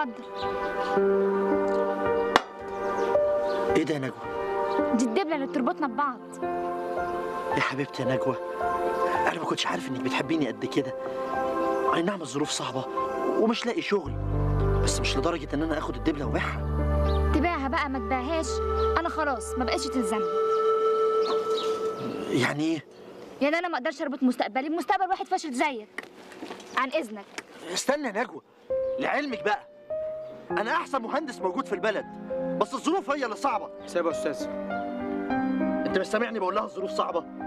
اتفضل ايه ده يا نجوى دي الدبله اللي بتربطنا ببعض يا حبيبتي يا نجوى انا ما كنتش عارف انك بتحبيني قد كده اي نعم الظروف صعبه ومش لاقي شغل بس مش لدرجه ان انا اخد الدبله وابيعها تبيعها بقى ما تبيعهاش انا خلاص ما بقتش تلزمني يعني ايه يعني انا ما اقدرش اربط مستقبلي بمستقبل واحد فاشل زيك عن اذنك استنى يا نجوى لعلمك بقى انا احسن مهندس موجود في البلد بس الظروف هي اللي صعبه سيب يا استاذ انت مش سامعني بقول لها الظروف صعبه